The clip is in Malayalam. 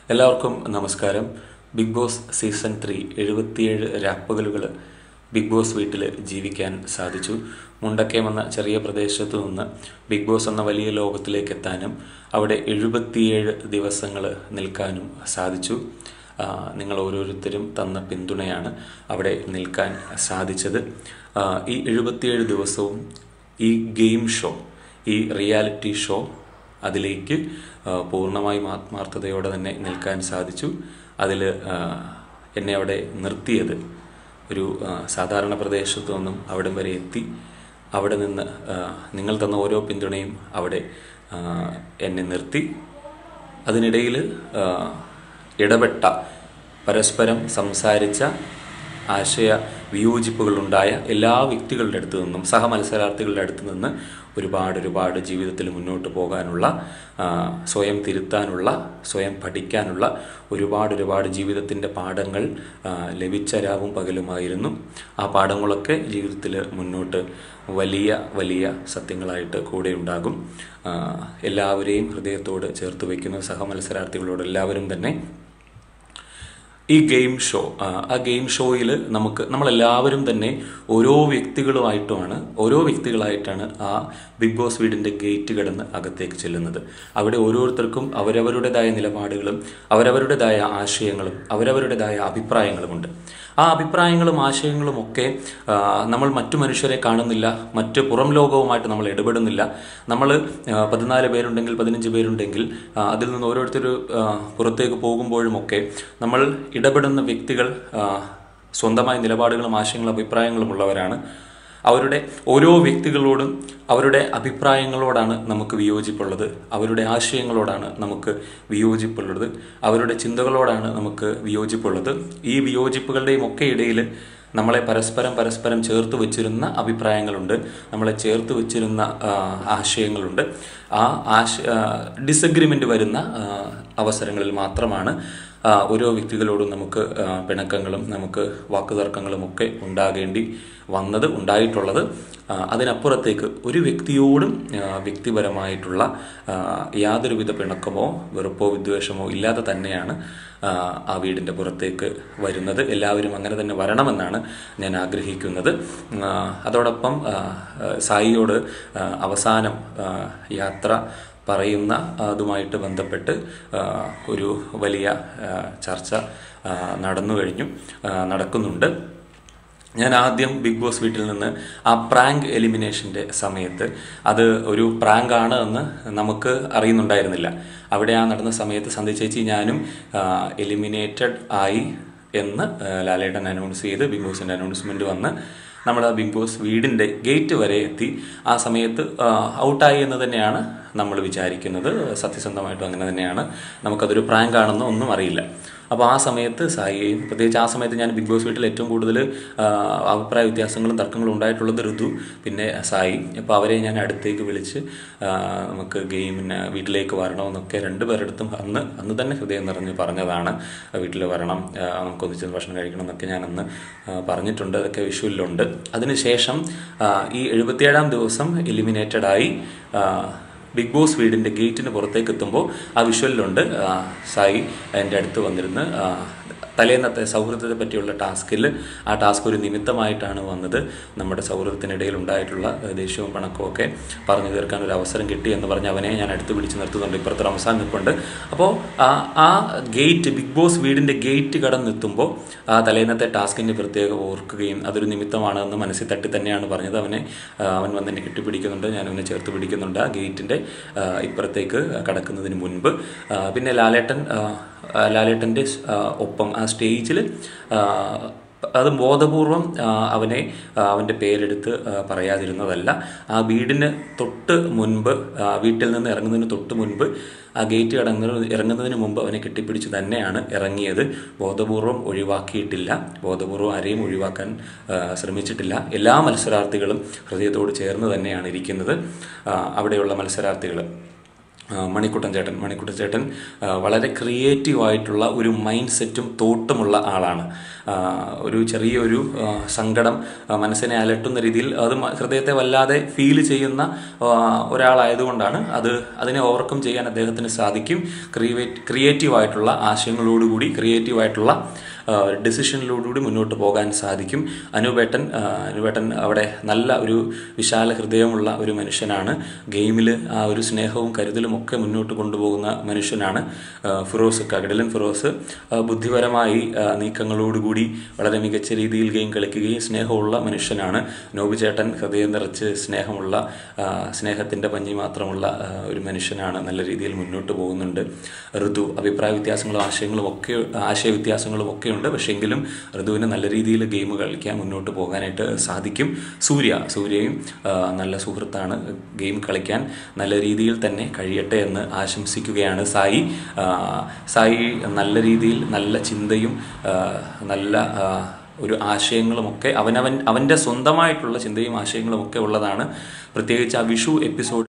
എല്ലാവർക്കും നമസ്കാരം ബിഗ് ബോസ് സീസൺ ത്രീ എഴുപത്തിയേഴ് രാപ്പകലുകൾ ബിഗ് ബോസ് വീട്ടിൽ ജീവിക്കാൻ സാധിച്ചു മുണ്ടക്കയം എന്ന ചെറിയ പ്രദേശത്തു നിന്ന് ബിഗ് ബോസ് എന്ന വലിയ ലോകത്തിലേക്ക് എത്താനും അവിടെ എഴുപത്തിയേഴ് ദിവസങ്ങൾ നിൽക്കാനും സാധിച്ചു ആ, നിങ്ങൾ ഓരോരുത്തരും തന്ന പിന്തുണയാണ് അവിടെ നിൽക്കാൻ സാധിച്ചത് ആ, ഈ എഴുപത്തിയേഴ് ദിവസവും ഈ ഗെയിം ഷോ ഈ റിയാലിറ്റി ഷോ അതിലേക്ക് ആ, പൂർണ്ണമായും ആത്മാർത്ഥതയോടെ തന്നെ നിൽക്കാൻ സാധിച്ചു അതിൽ എന്നെ അവിടെ നിർത്തിയത് ഒരു ആ, സാധാരണ പ്രദേശത്തു നിന്നും അവിടം വരെ എത്തി അവിടെ നിന്ന് ആ, നിങ്ങൾ തന്ന ഓരോ പിന്തുണയും അവിടെ ആ, എന്നെ നിർത്തി അതിനിടയിൽ ആ, ഇടപെട്ട പരസ്പരം സംസാരിച്ച ആശയ വിയോജിപ്പുകളുണ്ടായ എല്ലാ വ്യക്തികളുടെ അടുത്തു നിന്നും സഹമത്സരാർത്ഥികളുടെ അടുത്ത് നിന്ന് ഒരുപാട് ഒരുപാട് ജീവിതത്തിൽ മുന്നോട്ട് പോകാനുള്ള ആ, സ്വയം തിരുത്താനുള്ള സ്വയം പഠിക്കാനുള്ള ഒരുപാട് ഒരുപാട് ജീവിതത്തിൻ്റെ പാഠങ്ങൾ ആ, ലഭിച്ച രാവും പകലുമായിരുന്നു ആ പാഠങ്ങളൊക്കെ ജീവിതത്തിൽ മുന്നോട്ട് വലിയ വലിയ സത്യങ്ങളായിട്ട് കൂടെ ഉണ്ടാകും ആ, എല്ലാവരെയും ഹൃദയത്തോട് ചേർത്ത് വയ്ക്കുന്ന സഹമത്സരാർത്ഥികളോട് എല്ലാവരും തന്നെ ഈ ഗെയിം ഷോ ആ, ആ ഗെയിം ഷോയിൽ നമുക്ക് നമ്മളെല്ലാവരും തന്നെ ഓരോ വ്യക്തികളുമായിട്ടുമാണ് ഓരോ വ്യക്തികളായിട്ടാണ് ആ ബിഗ് ബോസ് വീടിൻ്റെ ഗേറ്റ് കടന്ന് അകത്തേക്ക് ചെല്ലുന്നത് അവിടെ ഓരോരുത്തർക്കും അവരവരുടേതായ നിലപാടുകളും അവരവരുടേതായ ആശയങ്ങളും അവരവരുടേതായ അഭിപ്രായങ്ങളുമുണ്ട് ആ അഭിപ്രായങ്ങളും ആശയങ്ങളും ഒക്കെ ആ, നമ്മൾ മറ്റു മനുഷ്യരെ കാണുന്നില്ല മറ്റ് പുറം ലോകവുമായിട്ട് നമ്മൾ ഇടപെടുന്നില്ല നമ്മൾ ആ, പതിനാല് പേരുണ്ടെങ്കിൽ പതിനഞ്ച് പേരുണ്ടെങ്കിൽ ആ, അതിൽ നിന്ന് ഓരോരുത്തർ ആ, പുറത്തേക്ക് പോകുമ്പോഴും ഒക്കെ നമ്മൾ ഇടപെടുന്ന വ്യക്തികൾ ആ, സ്വന്തമായ നിലപാടുകളും ആശയങ്ങളും അഭിപ്രായങ്ങളും ഉള്ളവരാണ് അവരുടെ ഓരോ വ്യക്തികളോടും അവരുടെ അഭിപ്രായങ്ങളോടാണ് നമുക്ക് വിയോജിപ്പുള്ളത് അവരുടെ ആശയങ്ങളോടാണ് നമുക്ക് വിയോജിപ്പുള്ളത് അവരുടെ ചിന്തകളോടാണ് നമുക്ക് വിയോജിപ്പുള്ളത് ഈ വിയോജിപ്പുകളുടെയും ഒക്കെ ഇടയിൽ നമ്മളെ പരസ്പരം പരസ്പരം ചേർത്ത് വെച്ചിരുന്ന അഭിപ്രായങ്ങളുണ്ട് നമ്മളെ ചേർത്ത് വെച്ചിരുന്ന ആ, ആശയങ്ങളുണ്ട് ആ ആശ ഡിസഗ്രിമെൻ്റ് വരുന്ന ആ, അവസരങ്ങളിൽ മാത്രമാണ് ആ, ഓരോ വ്യക്തികളോടും നമുക്ക് ആ, പിണക്കങ്ങളും നമുക്ക് വാക്കുതർക്കങ്ങളും ഒക്കെ ഉണ്ടാകേണ്ടി വന്നത് ഉണ്ടായിട്ടുള്ളത് ആ, അതിനപ്പുറത്തേക്ക് ഒരു വ്യക്തിയോടും ആ, വ്യക്തിപരമായിട്ടുള്ള ആ, യാതൊരുവിധ പിണക്കമോ വെറുപ്പോ വിദ്വേഷമോ ഇല്ലാതെ തന്നെയാണ് ആ, ആ വീടിൻ്റെ പുറത്തേക്ക് വരുന്നത് എല്ലാവരും അങ്ങനെ തന്നെ വരണമെന്നാണ് ഞാൻ ആഗ്രഹിക്കുന്നത് ആ, അതോടൊപ്പം ആ, ആ, സായിയോട് ആ, അവസാനം ആ, യാത്ര പറയുന്ന അതുമായിട്ട് ബന്ധപ്പെട്ട് ആ, ഒരു വലിയ ആ, ചർച്ച ആ, നടന്നു കഴിഞ്ഞു ആ, നടക്കുന്നുണ്ട് ഞാൻ ആദ്യം ബിഗ് ബോസ് വീട്ടിൽ നിന്ന് ആ പ്രാങ്ക് എലിമിനേഷൻ്റെ സമയത്ത് അത് ഒരു പ്രാങ്ക് ആണ് എന്ന് നമുക്ക് അറിയുന്നുണ്ടായിരുന്നില്ല അവിടെ ആ നടന്ന സമയത്ത് സന്ധ്യ ചേച്ചി ഞാനും എലിമിനേറ്റഡ് ആയി എന്ന് ആ, ലാലേട്ടൻ അനൗൺസ് ചെയ്ത് ബിഗ് ബോസിൻ്റെ അനൗൺസ്മെൻറ്റ് വന്ന് നമ്മൾ ആ ബിഗ് ബോസ് വീടിൻ്റെ ഗേറ്റ് വരെ എത്തി ആ സമയത്ത് ആ, ഔട്ടായി എന്ന് തന്നെയാണ് നമ്മൾ വിചാരിക്കുന്നത് സത്യസന്ധമായിട്ടും അങ്ങനെ തന്നെയാണ് നമുക്കതൊരു പ്രാങ്ക് ആണെന്നോ ഒന്നും അറിയില്ല അപ്പോൾ ആ സമയത്ത് സായിയെയും പ്രത്യേകിച്ച് ആ സമയത്ത് ഞാൻ ബിഗ് ബോസ് വീട്ടിൽ ഏറ്റവും കൂടുതൽ ആ, അഭിപ്രായ വ്യത്യാസങ്ങളും തർക്കങ്ങളും ഉണ്ടായിട്ടുള്ളത് ഋതു പിന്നെ സായി അപ്പോൾ അവരെ ഞാൻ അടുത്തേക്ക് വിളിച്ച് ആ, നമുക്ക് ഗെയിമിന് വീട്ടിലേക്ക് വരണമെന്നൊക്കെ രണ്ടുപേരെടുത്തും അന്ന് അന്ന് തന്നെ ഹൃദയം നിറഞ്ഞ് പറഞ്ഞതാണ് വീട്ടിൽ വരണം ആ, നമുക്ക് ഒന്നിച്ച് ഭക്ഷണം കഴിക്കണം എന്നൊക്കെ ഞാൻ അന്ന് ആ, പറഞ്ഞിട്ടുണ്ട് അതൊക്കെ വിഷുവിലുണ്ട് അതിനുശേഷം ആ, ഈ എഴുപത്തിയേഴാം ദിവസം എലിമിനേറ്റഡ് ആയി ആ, ബിഗ് ബോസ് വീടിൻ്റെ ഗേറ്റിന് പുറത്തേക്ക് എത്തുമ്പോൾ ആ വിഷ്വലിലുണ്ട് ആ, സായി എൻ്റെ അടുത്ത് വന്നിരുന്ന് ആ, തലേന്നത്തെ സൗഹൃദത്തെ പറ്റിയുള്ള ടാസ്കിൽ ആ ടാസ്ക് ഒരു നിമിത്തമായിട്ടാണ് വന്നത് നമ്മുടെ സൗഹൃദത്തിനിടയിൽ ഉണ്ടായിട്ടുള്ള ഏഹ്, ദേഷ്യവും പണക്കവും ഒക്കെ പറഞ്ഞു തീർക്കാൻ ഒരു അവസരം കിട്ടി എന്ന് പറഞ്ഞ് അവനെ ഞാൻ അടുത്ത് പിടിച്ച് നിർത്തുന്നുണ്ട് ഇപ്പുറത്ത് റംസാൻ നിൽപ്പുണ്ട് അപ്പോൾ ആ ആ ഗേറ്റ് ബിഗ് ബോസ് വീടിൻ്റെ ഗേറ്റ് കടന്നെത്തുമ്പോൾ ആ തലേന്നത്തെ ടാസ്കിൻ്റെ പ്രത്യേകം ഓർക്കുകയും അതൊരു നിമിത്തമാണ് എന്ന് മനസ്സിൽ തട്ടി തന്നെയാണ് പറഞ്ഞത് അവനെ ആ, അവൻ വന്ന് എന്നെ കെട്ടിപ്പിടിക്കുന്നുണ്ട് ഞാൻ അവനെ ചേർത്ത് പിടിക്കുന്നുണ്ട് ആ ഗേറ്റിൻ്റെ ആ, ഇപ്പുറത്തേക്ക് കടക്കുന്നതിന് മുൻപ് ആ, പിന്നെ ലാലേട്ടൻ ആ, ആ, ലാലേട്ടൻ്റെ സ്- ആ, ഒപ്പം ആ സ്റ്റേജിൽ അത് ബോധപൂർവം ആ, അവനെ ആ, അവൻ്റെ പേരെടുത്ത് ആ, പറയാതിരുന്നതല്ല ആ വീടിന് തൊട്ട് മുൻപ് ആ, വീട്ടിൽ നിന്ന് ഇറങ്ങുന്നതിന് തൊട്ട് മുൻപ് ആ ഗേറ്റ് കടങ്ങുന്ന ഇറങ്ങുന്നതിന് മുമ്പ് അവനെ കെട്ടിപ്പിടിച്ച് തന്നെയാണ് ഇറങ്ങിയത് ബോധപൂർവം ഒഴിവാക്കിയിട്ടില്ല ബോധപൂർവം ആരെയും ഒഴിവാക്കാൻ ആ, ശ്രമിച്ചിട്ടില്ല എല്ലാ മത്സരാർത്ഥികളും ഹൃദയത്തോട് ചേർന്ന് തന്നെയാണ് ഇരിക്കുന്നത് ആ, അവിടെയുള്ള മത്സരാർത്ഥികൾ ആ, മണിക്കുട്ടൻ ചേട്ടൻ മണിക്കുട്ടൻ ചേട്ടൻ ആ, വളരെ ക്രിയേറ്റീവ് ആയിട്ടുള്ള ഒരു മൈൻഡ് സെറ്റും തോട്ടുമുള്ള ആളാണ് ആ, ഒരു ചെറിയൊരു ആ, സങ്കടം ആ, മനസ്സിനെ അലട്ടുന്ന രീതിയിൽ അത് മ- ഹൃദയത്തെ വല്ലാതെ ഫീൽ ചെയ്യുന്ന ആ, ഒരാളായതുകൊണ്ടാണ് അത് അതിനെ ഓവർകം ചെയ്യാൻ അദ്ദേഹത്തിന് സാധിക്കും ക്രിയേറ്റ് ക്രിയേറ്റീവ് ആയിട്ടുള്ള ആശയങ്ങളോടുകൂടി ക്രിയേറ്റീവ് ആയിട്ടുള്ള ഡിസിഷനിലോടുകൂടി മുന്നോട്ട് പോകാൻ സാധിക്കും അനുപേട്ടൻ ആ, അനുപേട്ടൻ അവിടെ നല്ല ഒരു വിശാല ഹൃദയമുള്ള ഒരു മനുഷ്യനാണ് ഗെയിമിൽ ആ ഒരു സ്നേഹവും കരുതലും ഒക്കെ മുന്നോട്ട് കൊണ്ടുപോകുന്ന മനുഷ്യനാണ് ആ, ഫിറോസ് കഗഡലൻ ഫിറോസ് ആ, ബുദ്ധിപരമായി ആ, നീക്കങ്ങളോടുകൂടി വളരെ മികച്ച രീതിയിൽ ഗെയിം കളിക്കുകയും സ്നേഹമുള്ള മനുഷ്യനാണ് നോബു ചേട്ടൻ ഹൃദയം നിറച്ച് സ്നേഹമുള്ള ആ, സ്നേഹത്തിൻ്റെ പഞ്ഞി മാത്രമുള്ള ആ, ഒരു മനുഷ്യനാണ് നല്ല രീതിയിൽ മുന്നോട്ട് പോകുന്നുണ്ട് ഋതു അഭിപ്രായ വ്യത്യാസങ്ങളും ആശയങ്ങളും ഒക്കെ ആശയ വ്യത്യാസങ്ങളും ഒക്കെ ഉണ്ട് പക്ഷേ എങ്കിലും ഋതുവിന് നല്ല രീതിയിൽ ഗെയിം കളിക്കാൻ മുന്നോട്ട് പോകാനായിട്ട് സാധിക്കും സൂര്യ സൂര്യയും ആ, നല്ല സുഹൃത്താണ് ഗെയിം കളിക്കാൻ നല്ല രീതിയിൽ തന്നെ കഴിയട്ടെ എന്ന് ആശംസിക്കുകയാണ് സായി ആ, സായി നല്ല രീതിയിൽ നല്ല ചിന്തയും ആ, നല്ല ആ, ഒരു ആശയങ്ങളുമൊക്കെ അവനവൻ അവൻ്റെ സ്വന്തമായിട്ടുള്ള ചിന്തയും ആശയങ്ങളും ഒക്കെ ഉള്ളതാണ് പ്രത്യേകിച്ച് ആ വിഷു എപ്പിസോഡ്